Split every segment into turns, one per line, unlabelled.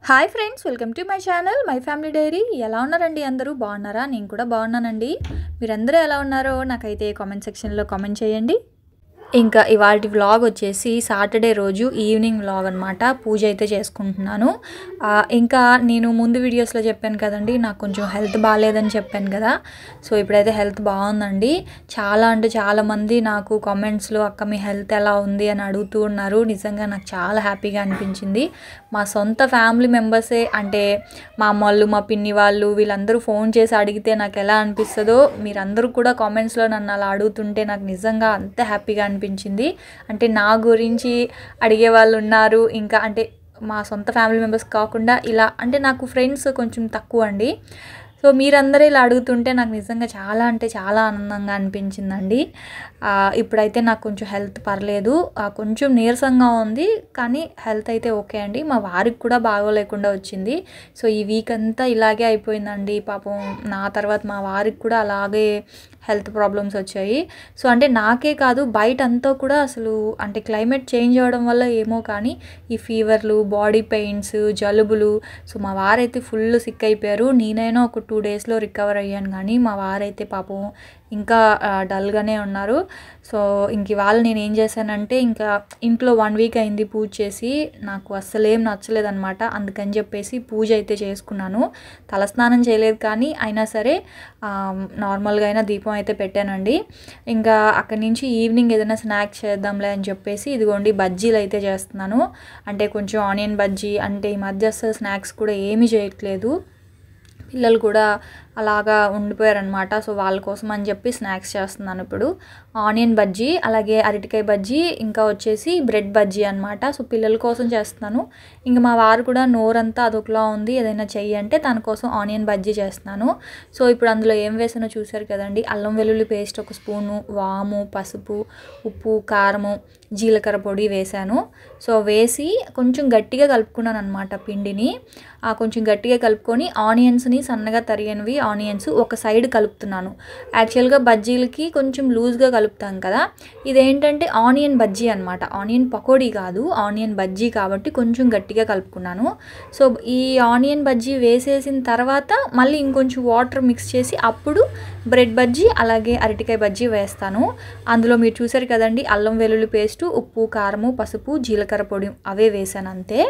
Hi friends welcome to my channel my family diary ఎలా ఉన్నారండి అందరూ బాగున్నారా నేను కూడా బాగున్నానండి మీరందరూ ఎలా ఉన్నారో నాకైతే కామెంట్ సెక్షన్లో కామెంట్ చేయండి ఇంకా ఇవాళ వ్లాగ్ వచ్చేసి సాటర్డే రోజు ఈవినింగ్ వ్లాగ్ అనమాట పూజ అయితే చేసుకుంటున్నాను ఆ, ఇంకా నేను ముందు వీడియోస్లో చెప్పాను కదండి నాకు కొంచెం హెల్త్ బాగాలేదని చెప్పాను కదా సో ఇప్పుడైతే హెల్త్ బాగుందండి చాలా అంటే చాలా మంది నాకు కామెంట్స్లో అక్క మీ హెల్త్ ఎలా ఉంది అని అడుగుతూ ఉన్నారు నిజంగా నాకు చాలా హ్యాపీగా అనిపించింది మా సొంత ఫ్యామిలీ మెంబర్సే అంటే మా అమ్మ వాళ్ళు మా పిన్ని వాళ్ళు వీళ్ళందరూ ఫోన్ చేసి అడిగితే నాకు ఎలా అనిపిస్తుందో మీరందరూ కూడా కామెంట్స్లో నన్ను అలా అడుగుతుంటే నాకు నిజంగా అంత హ్యాపీగా అనిపించింది అంటే నా గురించి అడిగే వాళ్ళు ఉన్నారు ఇంకా అంటే మా సొంత ఫ్యామిలీ మెంబర్స్ కాకుండా ఇలా అంటే నాకు ఫ్రెండ్స్ కొంచెం తక్కువ అండి సో మీరందరూ ఇలా అడుగుతుంటే నాకు నిజంగా చాలా అంటే చాలా ఆనందంగా అనిపించిందండి ఆ, ఇప్పుడైతే నాకు కొంచెం హెల్త్ పర్లేదు ఆ, కొంచెం నీరసంగా ఉంది కానీ హెల్త్ అయితే ఓకే అండి మా వారికి కూడా బాగోలేకుండా వచ్చింది సో ఈ వీక్ అంతా ఇలాగే అయిపోయిందండి పాపం నా తర్వాత మా వారికి కూడా అలాగే హెల్త్ ప్రాబ్లమ్స్ వచ్చాయి సో అంటే నాకే కాదు బయట అంతా కూడా అసలు అంటే క్లైమేట్ చేంజ్ అవ్వడం వల్ల ఏమో కానీ ఈ ఫీవర్లు బాడీ పెయిన్స్ జలుబులు సో మా వారైతే ఫుల్ సిక్ అయిపోయారు నేనైనా ఒక టూ డేస్లో రికవర్ అయ్యాను కానీ మా వారైతే పాపం ఇంకా ఆ, డల్గానే ఉన్నారు సో ఇంక ఇవాళ నేను ఏం చేశానంటే ఇంకా ఇంట్లో వన్ వీక్ అయింది పూజ చేసి నాకు అస్సలేం నచ్చలేదన్నమాట అందుకని చెప్పేసి పూజ అయితే చేసుకున్నాను తలస్నానం చేయలేదు కానీ అయినా సరే ఆ, నార్మల్గా అయినా దీపం అయితే పెట్టానండి ఇంకా అక్కడి నుంచి ఈవినింగ్ ఏదైనా స్నాక్స్ చేద్దాంలే అని చెప్పేసి ఇదిగోండి బజ్జీలు అయితే చేస్తున్నాను అంటే కొంచెం ఆనియన్ బజ్జీ అంటే ఈ మధ్య అసలు స్నాక్స్ కూడా ఏమీ చేయట్లేదు పిల్లలు కూడా అలాగా ఉండిపోయారనమాట సో వాళ్ళ కోసం అని చెప్పి స్నాక్స్ చేస్తున్నాను ఇప్పుడు ఆనియన్ బజ్జీ అలాగే అరటికాయ బజ్జీ ఇంకా వచ్చేసి బ్రెడ్ బజ్జీ అనమాట సో పిల్లల కోసం చేస్తున్నాను ఇంకా మా వారు కూడా నోరంతా అదొకలా ఉంది ఏదైనా చెయ్యి అంటే తన కోసం ఆనియన్ బజ్జీ చేస్తున్నాను సో ఇప్పుడు అందులో ఏం వేసానో చూసారు kదండి అల్లం వెల్లుల్లి పేస్ట్ ఒక స్పూను వాము పసుపు ఉప్పు కారము జీలకర్ర పొడి వేశాను సో వేసి కొంచెం గట్టిగా కలుపుకున్నాను అనమాట పిండిని ఆ కొంచెం గట్టిగా కలుపుకొని ఆనియన్స్ని సన్నగా తరిగినవి ఆనియన్స్ ఒక సైడ్ కలుపుతున్నాను యాక్చువల్గా బజ్జీలకి కొంచెం లూజ్గా కలుపుతాం కదా ఇదేంటంటే ఆనియన్ బజ్జీ అనమాట ఆనియన్ పకోడీ కాదు ఆనియన్ బజ్జీ కాబట్టి కొంచెం గట్టిగా కలుపుకున్నాను సో ఈ ఆనియన్ బజ్జీ వేసేసిన తర్వాత మళ్ళీ ఇంకొంచెం వాటర్ మిక్స్ చేసి అప్పుడు బ్రెడ్ బజ్జీ అలాగే అరటికాయ బజ్జీ వేస్తాను అందులో మీరు చూసారు కదండి అల్లం వెల్లుల్లి పేస్టు ఉప్పు కారము పసుపు జీలకర్ర పొడి అవే వేసాను అంతే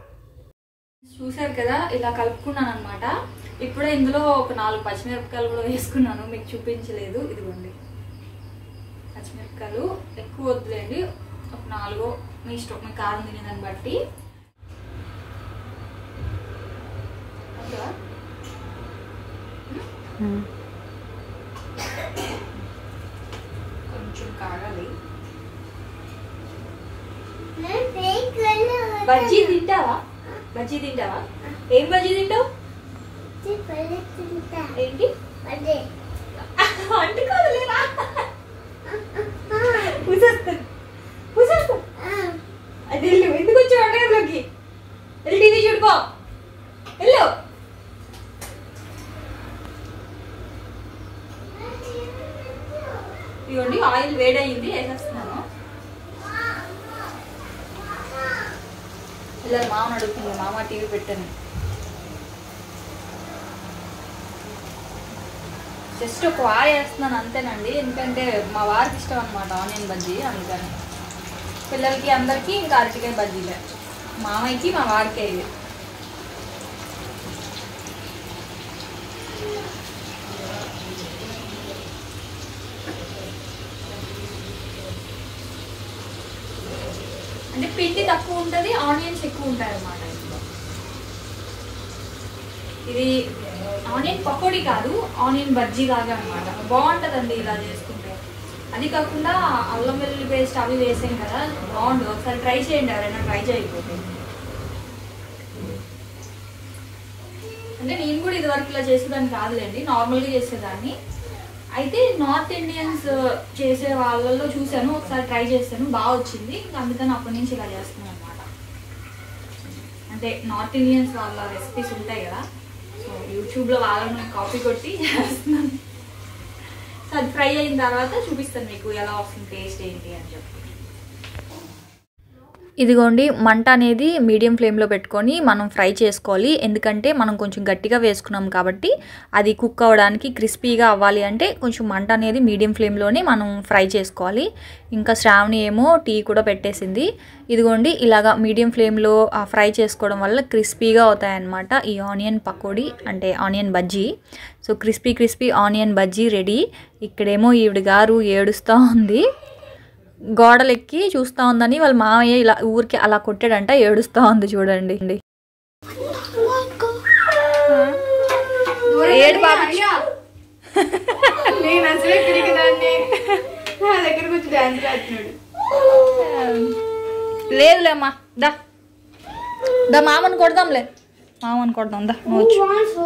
చూసారు కదా ఇలా కలుపుకున్నాను అనమాట ఇప్పుడే ఇందులో ఒక నాలుగు పచ్చిమిరపకాయలు కూడా వేసుకున్నాను మీకు చూపించలేదు ఇదిగోండి పచ్చిమిరపకాయలు ఎక్కువ వద్దులేండి ఒక నాలుగు మీ ఇష్టం మీ కారం తినేదాన్ని బట్టి ఓకేవా? కొంచెం కాగాలి బజ్జీ తింటావా బజ్జీ తింటావా ఏం బజ్జీ తింటావు ఏంటి అంటుకోదులేరా పూసేస్తాను పూసేస్తాను అది వెళ్ళు ఎందుకు వచ్చావు వంటగదిలోకి వెళ్ళి టీవీ చూడుకో వెళ్ళు ఇవ్వండి ఆయిల్ వేడయింది వేసేస్తున్నాను ఇలా మామని అడుగుతుంది మామ టీవీ పెట్టాను జస్ట్ ఒక వాయి వేస్తున్నాను అంతేనండి ఎందుకంటే మా వారికి ఇష్టం అనమాట ఆనియన్ బజ్జీ అందుకని పిల్లలకి అందరికీ ఇంకా అరటికాయ బజ్జీలే మామయ్యకి మా వారికే ఇవి అంటే పిండి తక్కువ ఉంటుంది ఆనియన్స్ ఎక్కువ ఉంటాయి అన్నమాట ఇందులో ఇది ఆనియన్ పకోడీ కాదు ఆనియన్ బజ్జీ లాగా అనమాట బాగుంటుందండి ఇలా చేసుకుంటే అది కాకుండా అల్లం వెల్లుల్లి పేస్ట్ అవి వేసాం కదా బాగుంటుంది ఒకసారి ట్రై చేయండి ఎవరైనా ట్రై చేయకపోతే అంటే నేను కూడా ఇది వరకు ఇలా చేసేదాన్ని కాదులేండి నార్మల్గా చేసేదాన్ని అయితే నార్త్ ఇండియన్స్ చేసే వాళ్ళలో చూశాను ఒకసారి ట్రై చేశాను బాగా వచ్చింది ఇంకా అందుకని అప్పటి నుంచి ఇలా చేస్తున్నాను అనమాట అంటే నార్త్ ఇండియన్స్ వాళ్ళ రెసిపీస్ ఉంటాయి కదా సో యూట్యూబ్లో వాళ్ళని కాపీ కొట్టి చేస్తున్నాను సో అది ఫ్రై అయిన తర్వాత చూపిస్తాను మీకు ఎలా వస్తుంది టేస్ట్ ఏంటి అని చెప్పి ఇదిగోండి మంట అనేది మీడియం ఫ్లేమ్లో పెట్టుకొని మనం ఫ్రై చేసుకోవాలి ఎందుకంటే మనం కొంచెం గట్టిగా వేసుకున్నాం కాబట్టి అది కుక్ అవ్వడానికి క్రిస్పీగా అవ్వాలి అంటే కొంచెం మంట అనేది మీడియం ఫ్లేమ్లోనే మనం ఫ్రై చేసుకోవాలి ఇంకా శ్రావణి ఏమో టీ కూడా పెట్టేసింది ఇదిగోండి ఇలాగా మీడియం ఫ్లేమ్లో ఫ్రై చేసుకోవడం వల్ల క్రిస్పీగా అవుతాయన్నమాట ఈ ఆనియన్ పకోడీ అంటే onion bajji so crispy crispy onion bajji ready ఇక్కడేమో ఈవిడ గారు ఏడుస్తూ ఉంది గోడలెక్కి చూస్తూ ఉందని వాళ్ళ మామయ్య ఇలా ఊరికి అలా కొట్టాడంట ఏడుస్తూ ఉంది చూడండి ఏడు బాబు
నేను అసలే పిరికి దాన్ని నా దగ్గరకు వచ్చి డాన్స్ రాస్తున్నాడు
లేదులేమ్మా దా దా మామని కొడదాంలే మామని కొడదాం దా నువ్వు వచ్చు.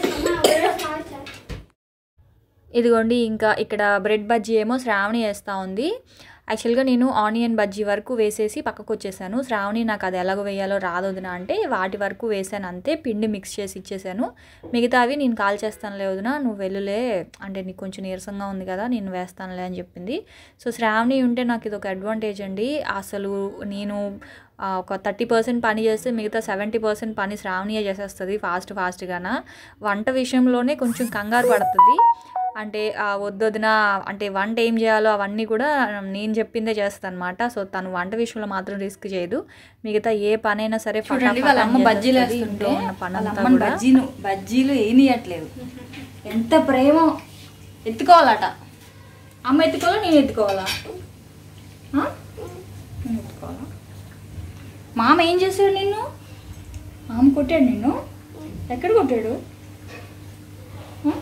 ఇదిగోండి ఇంకా ఇక్కడ బ్రెడ్ బజ్జీ ఏమో శ్రావణి వేస్తూ ఉంది యాక్చువల్గా నేను ఆనియన్ బజ్జీ వరకు వేసేసి పక్కకు వచ్చేసాను శ్రావణి నాకు అది ఎలాగో వేయాలో రాదు వదిన అంటే వాటి వరకు వేసాను అంతే పిండి మిక్స్ చేసి ఇచ్చేసాను మిగతావి నేను కాల్ చేస్తానులే వదిన నువ్వు వెళ్ళులే అంటే నీకు కొంచెం నీరసంగా ఉంది కదా నేను వేస్తానులే అని చెప్పింది సో శ్రావణి ఉంటే నాకు ఇది ఒక అడ్వాంటేజ్ అండి అసలు నేను ఆ, ఒక థర్టీ పర్సెంట్ పని చేస్తే మిగతా సెవెంటీ పర్సెంట్ పని శ్రావణియే చేసేస్తుంది ఫాస్ట్ ఫాస్ట్గాన వంట విషయంలోనే కొంచెం కంగారు పడుతుంది అంటే ఆ, వద్దొదిన అంటే వంట ఏం చేయాలో అవన్నీ కూడా నేను చెప్పిందే చేస్తాను అనమాట సో తను వంట విషయంలో మాత్రం రిస్క్ చేయదు మిగతా ఏ పనైనా సరే
చూడండి వాళ్ళ అమ్మ బజ్జీలు వేస్తుంటే
ఉన్న పని
వాళ్ళ
అంతా
అమ్మని
కూడా
బజ్జీను బజ్జీలు ఏనియట్లేదు ఎంత ప్రేమ ఎత్తుకోవాలట అమ్మ ఎత్తుకోవాలా నేను ఎత్తుకోవాలా ఆ? నేను ఎత్తుకోవాలా మామ ఏం చేశాడు నిన్ను మామ కొట్టాడు నిన్ను ఎక్కడ కొట్టాడు ఆ?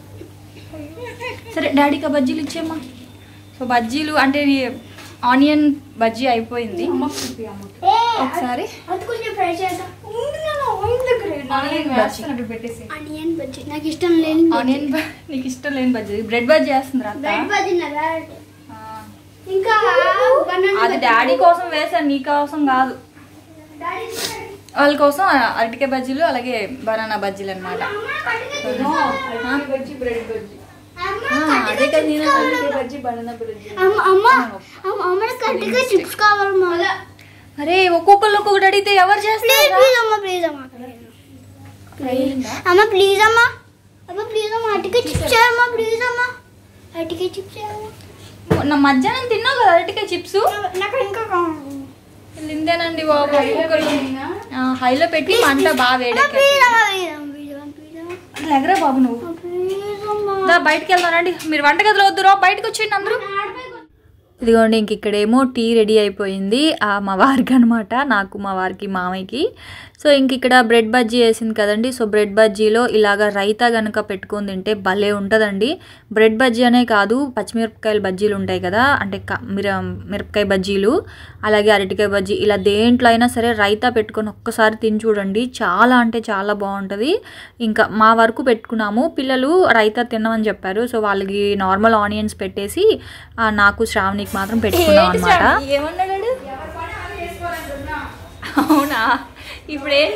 సరే డాడీకి ఆ బజ్జీలు ఇచ్చేమ్మా సో బజ్జీలు అంటే ఇవి ఆనియన్ బజ్జీ అయిపోయింది ఒకసారి
అది కొంచెం ఫ్రై చేద్దాం
ఆనియన్ వేస్తున్నట్టు పెట్టేసి
ఆనియన్ బజ్జీ నాకు ఇష్టం లేని
ఆనియన్ బ- నీకు ఇష్టం లేని బజ్జీ బ్రెడ్ బజ్జీ చేస్తుందిరా అత్త?
బ్రెడ్ బజ్జీ నగా
ఆ.
ఇంకా banana
అది
బజ్జీ.
డాడీ కోసం వేసాను నీ కోసం కాదు
డాడీ
వాళ్ళ కోసం అరటికాయ బజ్జీలు అలాగే బనానా బజ్జీలు అనమాట
అమ్మ కట్టుగా అమ్మ
అదే కదా నేను
అమ్మ అమ్మ అమ్మ అమ్మ కట్టుగా చిప్స్ కావాలి మళ్ళా
అరే ఒక్కొక్కరు ఒక్కొక్కటి అడిగితే ఎవరు
ప్లీజ్
చేస్తారు
ప్లీజ్ అమ్మ ప్లీజ్ అమ్మ అమ్మ ప్లీజ్ అమ్మ అమ్మ ప్లీజ్ అమ్మ అటుకే చిప్స్ చేయమ్మా ప్లీజ్ అమ్మ అటుకే చిప్స్ చేయమ్మా
నా మధ్యాహ్నం తిన్నావు కదా అరటికాయ చిప్స్
నాకు ఇంకా కావాలి
ఇంతేనండి బాబు ఒక్కొక్కరు ఆ, హైలో పెట్టి మంట బాగా వేడెక్కి
ప్లీజ్ అమ్మ ప్లీజ్ అమ్మ ప్లీజ్ అమ్మ ప్లీజ్ అమ్మ
ఎగరా బాబు నువ్వు
ప్లీజ్ అమ్మ
దా బయటికి వెళ్దాం రండి మీరు వంటగదిలో వద్దురా బయటకు వచ్చేయండి అందరూ
ఇదిగోండి ఇంక ఇక్కడేమో టీ రెడీ అయిపోయింది ఆ మా వారికి అనమాట నాకు మా వారికి మామయ్యకి సో ఇంక ఇక్కడ బ్రెడ్ బజ్జీ వేసింది కదండి సో బ్రెడ్ బజ్జీలో ఇలాగ రైతా గనుక పెట్టుకొని తింటే భలే ఉంటుందండి బ్రెడ్ బజ్జీ అనే కాదు పచ్చిమిరపకాయల బజ్జీలు ఉంటాయి కదా అంటే క- మిర మిరపకాయ బజ్జీలు అలాగే అరటికాయ బజ్జీ ఇలా దేంట్లో అయినా సరే రైతా పెట్టుకొని ఒక్కసారి తిని చూడండి చాలా అంటే చాలా బాగుంటుంది ఇంకా మా వరకు పెట్టుకున్నాము పిల్లలు రైతా తినమని చెప్పారు సో వాళ్ళకి నార్మల్ ఆనియన్స్ పెట్టేసి ఆ, నాకు శ్రావణికి మాత్రం పెట్టుకున్నాం అనమాట
ఏమన్నాడు అవునా ఇప్పుడు ఏం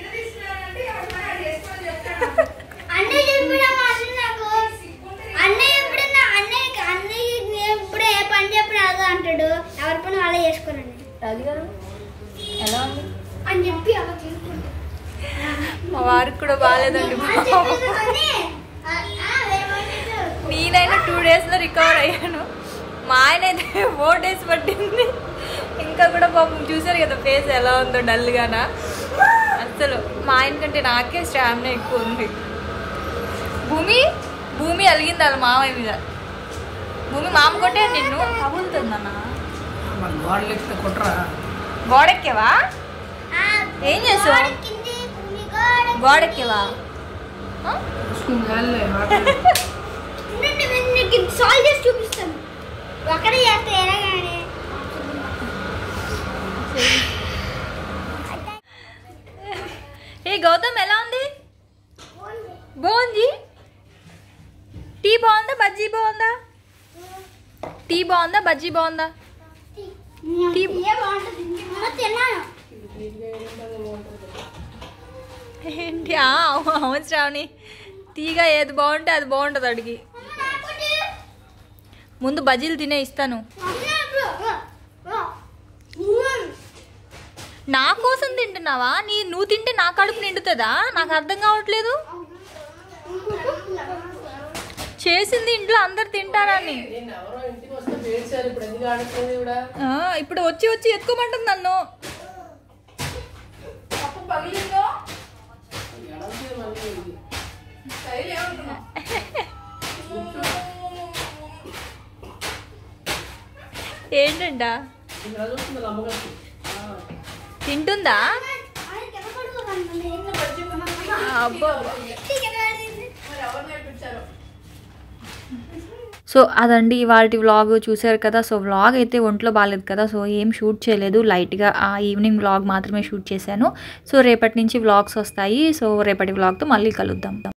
అన్నయ్య చెప్పిన మాట నాకు అన్నయ్య ఎప్పుడన్నా అన్నయ్య అన్నయ్య ఎప్పుడు ఏ పని చెప్పిన అదో అంటాడు ఎవరి పని వాళ్ళే చేసుకోరండి
రాజుగారు ఎలా ఉంది
అని చెప్పి అలా తీసుకుంటాడు
మా వారికి కూడా బాగాలేదండి
అని చెప్పేసి కానీ, ఆ, ఆ, ఏమంటాడు?
నేనైనా టూ డేస్లో రికవర్ అయ్యాను మా ఆయన అయితే ఫోర్ డేస్ పట్టింది ఇంకా కూడా పాపం చూసారు కదా ఫేస్ ఎలా ఉందో డల్గానా అసలు మా ఆయన కంటే నాకే స్టామినా ఎక్కువ ఉంది భూమి భూమి అలిగింది వాళ్ళ మామయ్య మీద భూమి మామ కొట్టే నిన్ను
తగులుతుందన్నా
గోడలెక్కితే కుట్రా
గోడెక్కేవా
ఆ,
ఏం చేసావు
గోడ కింది, భూమి గోడ
గోడెక్కేవా ఆ?
గాలిలే
ఉండండి, నేను నీకు సాల్వ్ చేసి చూపిస్తాను ఒక్కడే చేస్తే ఎలాగానే
ఏ గౌతమ్ ఎలా ఉంది బాగుంది టీ బాగుందా బజ్జీ బాగుందా టీ బాగుందా బజ్జీ బాగుందా టీ-
ఏ బాగుంటుంది మొన్న తిన్నాను
ఏంటి ఆ, అవు- అవును శ్రావణి తీగ ఏది బాగుంటే అది బాగుంటుంది అడిగి
అమ్మ, నాకొకటి.
ముందు బజ్జీలు తినే ఇస్తాను
అమ్మ, ఇప్పుడు, ఓ, ఓ. ఉమ్.
నా కోసం తింటున్నావా నీ నువ్వు తింటే నా కడుపు నిండుతుందా నాకు అర్థం కావట్లేదు చేసింది ఇంట్లో అందరు తింటారని
నేను ఎవరో ఇంటికి వస్తే వేసారు ఇప్పుడు ఎందుకు ఆడుతుంది కూడా
ఆ, ఇప్పుడు వచ్చి వచ్చి ఎత్తుకోమంటుంది నన్ను
పప్పు పగిలిందో
ఎడంతే మళ్ళీ ఇది.
శైలి ఏమంటున్నావు
ఏంటంట
ఇక్కడ చూస్తుంది వాళ్ళ అమ్మగారికి ఆ.
తింటుందా
ఆయన కింద పడుకోకండి.
అబ్బో
కింద పడింది.
మరి ఎవరు నేర్పించారు
సో అదండి ఇవాళ వ్లాగ్ చూశారు కదా సో వ్లాగ్ అయితే ఒంట్లో బాగాలేదు కదా సో ఏం షూట్ చేయలేదు లైట్గా ఆ ఈవినింగ్ వ్లాగ్ మాత్రమే షూట్ చేశాను సో రేపటి నుంచి వ్లాగ్స్ వస్తాయి సో రేపటి వ్లాగ్తో మళ్ళీ కలుద్దాం